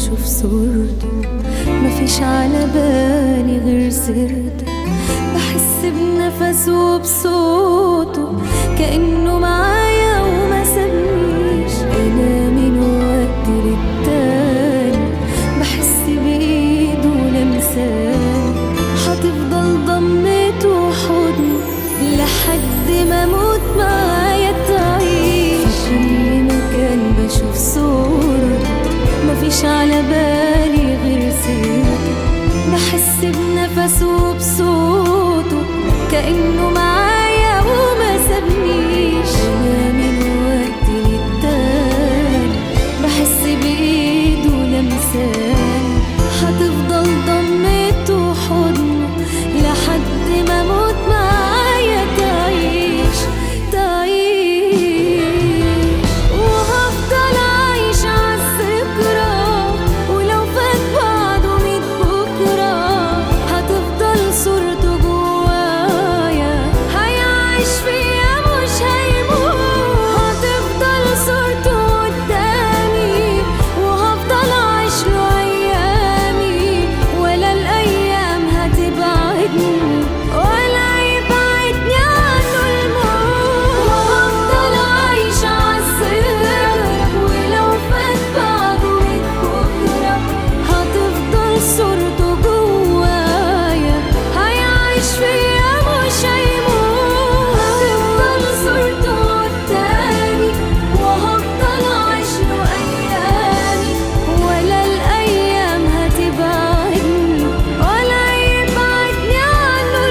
بشوف صورته مفيش على بالي غير سيرته بحس بنفسه وبصوته كأنه معايا وما سابنيش أنا من وقت للتاني بحس بإيده لمساني هتفضل ضمته وحضني لحد ما اموت معايا تعيش في كل مكان بشوف صورته مفيش على بالي غير سيرته بحس بنفسه وبصوته كأنه معايا وما سابنيش أنا من وقت للتاني بحس بإيده لمساني هتفضل ضمته وحضنه لحد ما اموت معايا تعيش تعيش وهفضل عايش عالذكرى ولو فات بعده ميت بكرة هتفضل صورته جوايا هيعيش فيا مش هيموت هتفضل صورته قدامي وهفضل عايش له أيامي ولا الأيام هتبعدني ولا يبعدني عنه الموت وهفضل عايش عالذكرى ولو فات بعده ميت بكرة هتفضل صورته جوايا هيعيش فيا مش هيموت هتفضل صورته قدامي وهفضل عايش له أيامي ولا الأيام هتبعدني ولا يبعدني عنه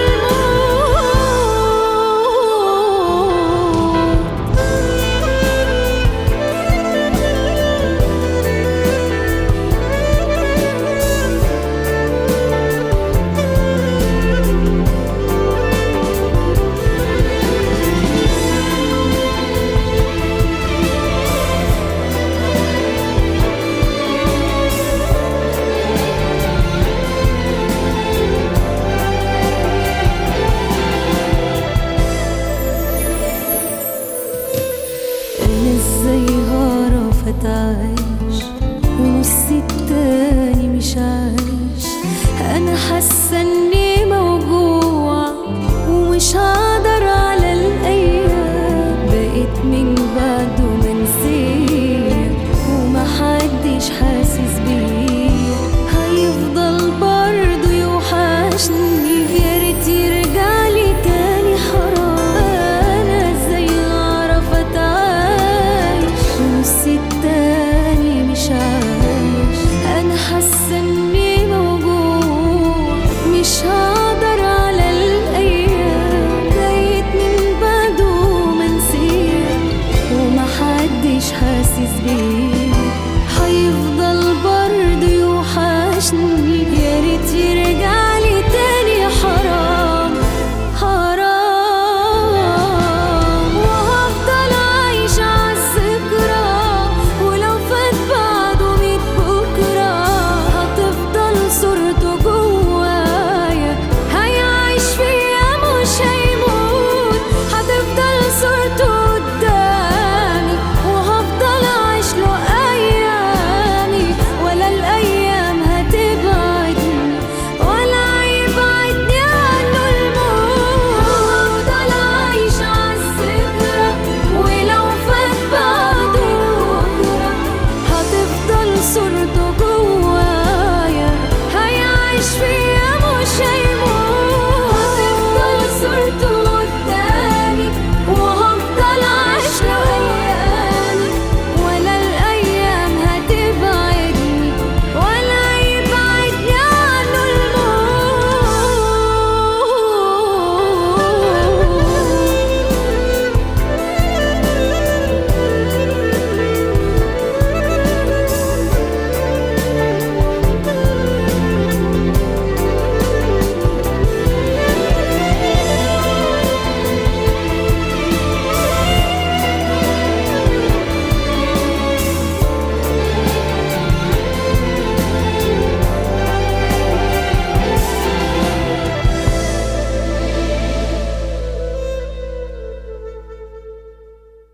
انا ازاي هعرف اتعايش ونصي التاني مش عايش انا حاسه اني موجوع ومش هقدر على الايام بقيت من بعده منسيه ومحدش حاسس بيه هيفضل برضه يوحشني يا ريت يرجعلي تاني حرام انا ازاي اعرف اتعايش نصي التاني مش عايش انا حاسه اني موجوع مش هقدر على الايام بقيت من بعده منسيه ومحدش حاسس بيه